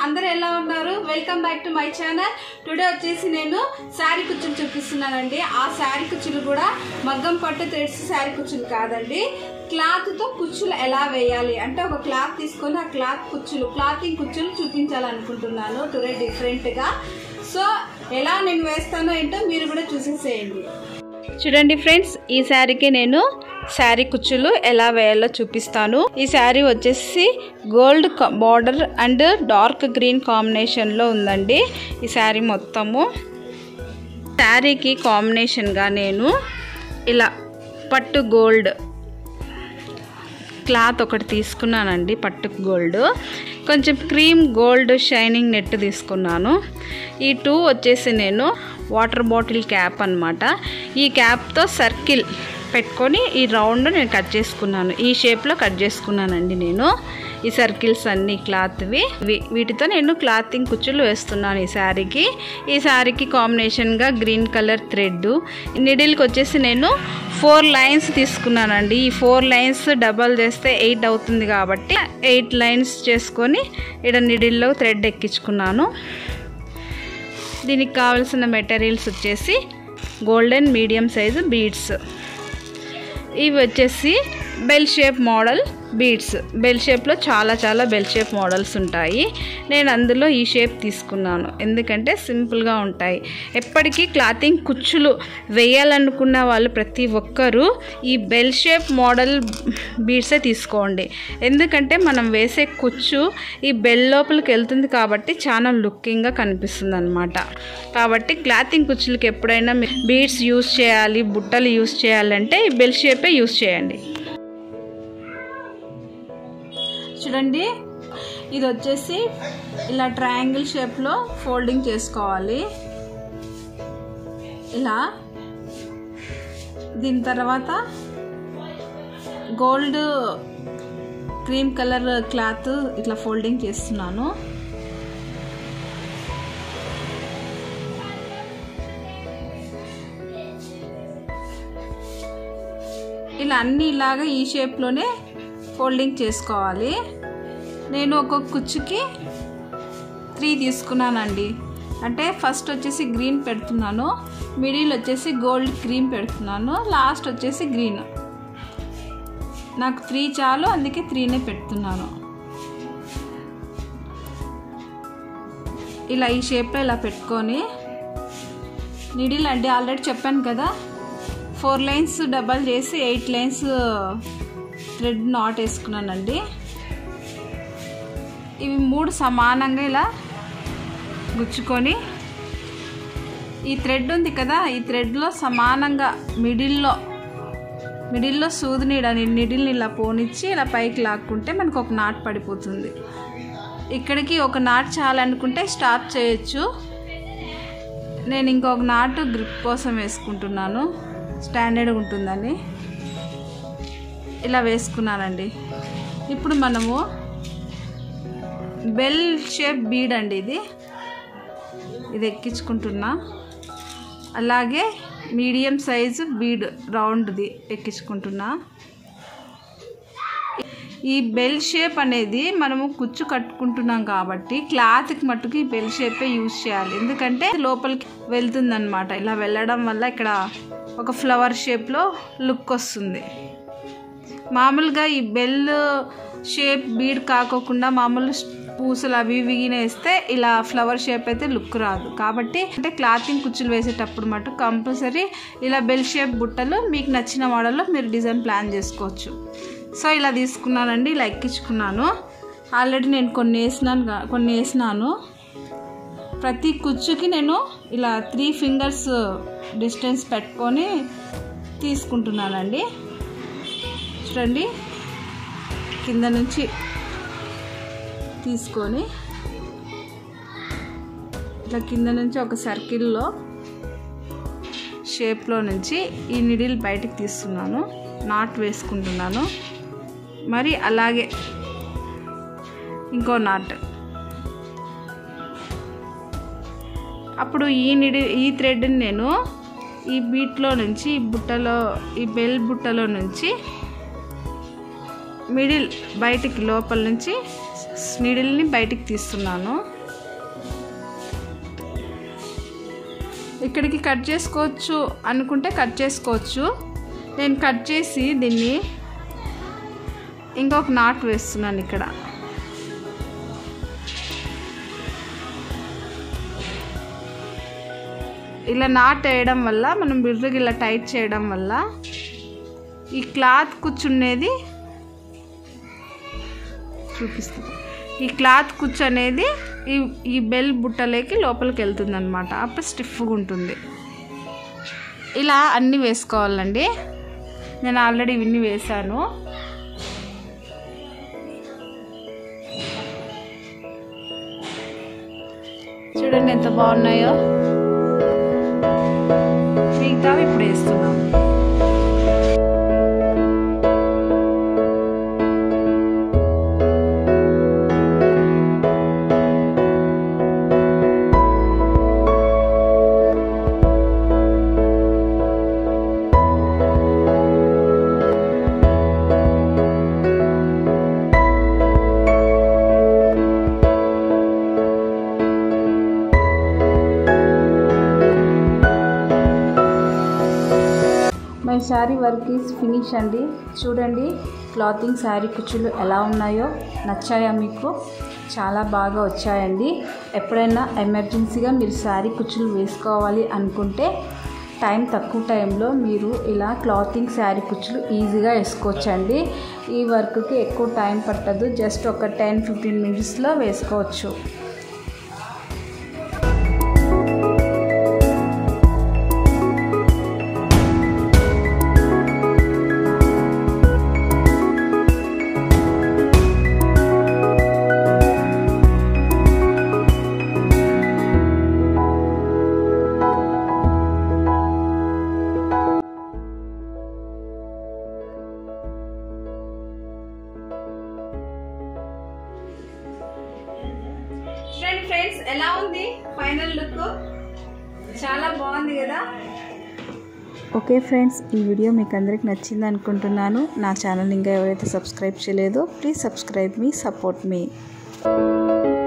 అందరూ ఎలా ఉన్నారు welcome back to my channel today వచ్చేసి నేను శారీ కుచ్చులు చూపిస్తున్నానండి ఆ శారీ కుచ్చులు కూడా మగ్గం పట్టు థ్రెడ్స్ శారీ కుచ్చులు కాదండి క్లాత్తో కుచ్చులు ఎలా వేయాలి అంటే ఒక క్లాత్ తీసుకొని ఆ క్లాత్ కుచ్చులు క్లాతింగ్ కుచ్చులు చూపించాలనుకుంటున్నాను టుడే డిఫరెంట్గా సో ఎలా నేను వేస్తానో ఏంటో మీరు కూడా చూసేసేయండి చూడండి ఫ్రెండ్స్ ఈ శారీకి నేను శారీ కుచ్చులు ఎలా వేయాలో చూపిస్తాను ఈ శారీ వచ్చేసి gold border and dark green కాంబినేషన్లో ఉందండి ఈ శారీ మొత్తము శారీకి కాంబినేషన్గా నేను ఇలా పట్టు గోల్డ్ క్లాత్ ఒకటి తీసుకున్నానండి పట్టు గోల్డ్ కొంచెం క్రీమ్ గోల్డ్ షైనింగ్ నెట్ తీసుకున్నాను ఈ టూ వచ్చేసి నేను వాటర్ బాటిల్ క్యాప్ అనమాట ఈ క్యాప్తో సర్కిల్ పెట్టుకొని ఈ రౌండ్ నేను కట్ చేసుకున్నాను ఈ షేప్లో కట్ చేసుకున్నానండి నేను ఈ సర్కిల్స్ అన్ని క్లాత్వి వీ- వీటితో నేను క్లాతింగ్ కుచ్చులు వేస్తున్నాను ఈ శారీకి ఈ శారీకి కాంబినేషన్గా గ్రీన్ కలర్ థ్రెడ్ నిడిల్కి వచ్చేసి నేను ఫోర్ లైన్స్ తీసుకున్నానండి ఈ ఫోర్ లైన్స్ డబల్ చేస్తే ఎయిట్ అవుతుంది కాబట్టి ఎయిట్ లైన్స్ చేసుకొని ఇక్కడ నిడిల్లో థ్రెడ్ ఎక్కించుకున్నాను దీనికి కావాల్సిన మెటీరియల్స్ వచ్చేసి గోల్డెన్ మీడియం సైజు బీడ్స్ ఇవి వచ్చేసి bell shape model beads bell షేప్లో చాలా చాలా బెల్ షేప్ మోడల్స్ ఉంటాయి నేను అందులో ఈ షేప్ తీసుకున్నాను ఎందుకంటే సింపుల్గా ఉంటాయి ఎప్పటికీ క్లాతింగ్ కుచ్చులు వేయాలనుకున్న వాళ్ళు ప్రతి ఒక్కరూ ఈ బెల్ షేప్ మోడల్ బీడ్సే తీసుకోండి ఎందుకంటే మనం వేసే కుచ్చు ఈ బెల్ లోపలికి వెళ్తుంది కాబట్టి చాలా లుకింగ్గా కనిపిస్తుంది అనమాట కాబట్టి క్లాతింగ్ కుచ్చులకి ఎప్పుడైనా బీడ్స్ యూస్ చేయాలి బుట్టలు యూస్ చేయాలంటే ఈ బెల్ షేపే యూస్ చేయండి చూడండి ఇది వచ్చేసి ఇలా ట్రయాంగిల్ షేప్లో ఫోల్డింగ్ చేసుకోవాలి ఇలా దీని తర్వాత గోల్డ్ క్రీమ్ కలర్ క్లాత్ ఇట్లా ఫోల్డింగ్ చేస్తున్నాను ఇలా అన్ని ఇలాగా ఈ షేప్లోనే ఫోల్డింగ్ చేసుకోవాలి నేను ఒక కుచ్చుకి త్రీ తీసుకున్నానండి అంటే ఫస్ట్ వచ్చేసి గ్రీన్ పెడుతున్నాను మిడిల్ వచ్చేసి గోల్డ్ క్రీమ్ పెడుతున్నాను లాస్ట్ వచ్చేసి గ్రీన్ నాకు త్రీ చాలు అందుకే త్రీనే పెడుతున్నాను ఇలా ఈ షేప్లో ఇలా పెట్టుకొని నిడిల్ అంటే ఆల్రెడీ చెప్పాను కదా ఫోర్ లైన్స్ డబల్ చేసి ఎయిట్ లైన్స్ థ్రెడ్ నాట్ వేసుకున్నానండి ఇవి మూడు సమానంగా ఇలా గుచ్చుకొని ఈ థ్రెడ్ ఉంది కదా ఈ థ్రెడ్లో సమానంగా మిడిల్లో మిడిల్లో సూదిని ఇలా నిడిల్ని ఇలా పోనిచ్చి ఇలా పైకి లాక్కుంటే మనకు ఒక నాట్ పడిపోతుంది ఇక్కడికి ఒక నాట్ చాలనుకుంటే స్టాప్ చేయొచ్చు నేను ఇంకొక నాటు గ్రిప్ కోసం వేసుకుంటున్నాను స్టాండర్డ్గా ఉంటుందని ఇలా వేసుకున్నానండి ఇప్పుడు మనము బెల్ షేప్ బీడ్ అండి ఇది ఇది ఎక్కించుకుంటున్నా అలాగే మీడియం సైజు బీడ్ రౌండ్ది ఎక్కించుకుంటున్నా ఈ బెల్ షేప్ అనేది మనము కుచ్చు కట్టుకుంటున్నాం కాబట్టి క్లాత్కి మట్టుకు ఈ బెల్ షేపే యూజ్ చేయాలి ఎందుకంటే లోపలికి వెళ్తుందన్నమాట ఇలా వెళ్ళడం వల్ల ఇక్కడ ఒక ఫ్లవర్ షేప్లో లుక్ వస్తుంది మామూలుగా ఈ బెల్ షేప్ బీడ్ కాకోకుండా మామూలు పూసలు అవి ఇవి వేస్తే ఇలా ఫ్లవర్ షేప్ అయితే లుక్ రాదు కాబట్టి అంటే క్లాతింగ్ కుచ్చులు వేసేటప్పుడు మటు కంపల్సరీ ఇలా బెల్ షేప్ బుట్టలు మీకు నచ్చిన మోడల్లో మీరు డిజైన్ ప్లాన్ చేసుకోవచ్చు సో ఇలా తీసుకున్నానండి ఇలా ఎక్కించుకున్నాను ఆల్రెడీ నేను కొన్ని వేసినాను గా- కొన్ని వేసినాను ప్రతి కుచ్చుకి నేను ఇలా త్రీ ఫింగర్స్ డిస్టెన్స్ పెట్టుకొని తీసుకుంటున్నానండి చూడండి కింద నుంచి తీసుకొని ఇట్లా కింద నుంచి ఒక సర్కిల్లో షేప్లో నుంచి ఈ నిడిల్ బయటికి తీస్తున్నాను నాట్ వేసుకుంటున్నాను మరి అలాగే ఇంకో నాట్ అప్పుడు ఈ నిడి ఈ థ్రెడ్ని నేను ఈ బీట్లో నుంచి ఈ బుట్టలో ఈ బెల్ బుట్టలో నుంచి మిడిల్ బయటికి లోపల నుంచి మిడిల్ని బయటికి తీస్తున్నాను ఇక్కడికి కట్ చేసుకోవచ్చు అనుకుంటే కట్ చేసుకోవచ్చు నేను కట్ చేసి దీన్ని ఇంకొక నాట్ వేస్తున్నాను ఇక్కడ ఇలా నాట్ వేయడం వల్ల మనం బిర్రకి ఇలా టైట్ చేయడం వల్ల ఈ క్లాత్ కూర్చునేది చూపిస్తుంది ఈ క్లాత్ కుచ్చు అనేది ఈ ఈ బెల్ బుట్టలోకి లోపలికి వెళ్తుంది అనమాట అప్పుడు స్టిఫ్గా ఉంటుంది ఇలా అన్నీ వేసుకోవాలండి నేను ఆల్రెడీ ఇవన్నీ వేశాను చూడండి ఎంత బాగున్నాయో మిగతావి ఇప్పుడు వేస్తున్నాం my sari work is finish అండి చూడండి క్లాతింగ్ శారీ కుచ్చులు ఎలా ఉన్నాయో నచ్చాయా మీకు చాలా బాగా వచ్చాయండి ఎప్పుడైనా ఎమర్జెన్సీగా మీరు శారీ కుచ్చులు వేసుకోవాలి అనుకుంటే టైం తక్కువ టైంలో మీరు ఇలా క్లాతింగ్ శారీ కుచ్చులు ఈజీగా వేసుకోవచ్చండి ఈ వర్క్కి ఎక్కువ టైం పట్టదు జస్ట్ ఒక టెన్ ఫిఫ్టీన్ మినిట్స్లో వేసుకోవచ్చు చూడండి ఫ్రెండ్స్ ఎలా ఉంది ఫైనల్ లుక్ చాలా బాగుంది కదా ఓకే ఫ్రెండ్స్ ఈ వీడియో మీకు అందరికి నచ్చింది అనుకుంటున్నాను నా ఛానల్ ఇంకా ఎవరైతే సబ్స్క్రైబ్ చేయలేదో ప్లీజ్ సబ్స్క్రైబ్ మీ సపోర్ట్ మీ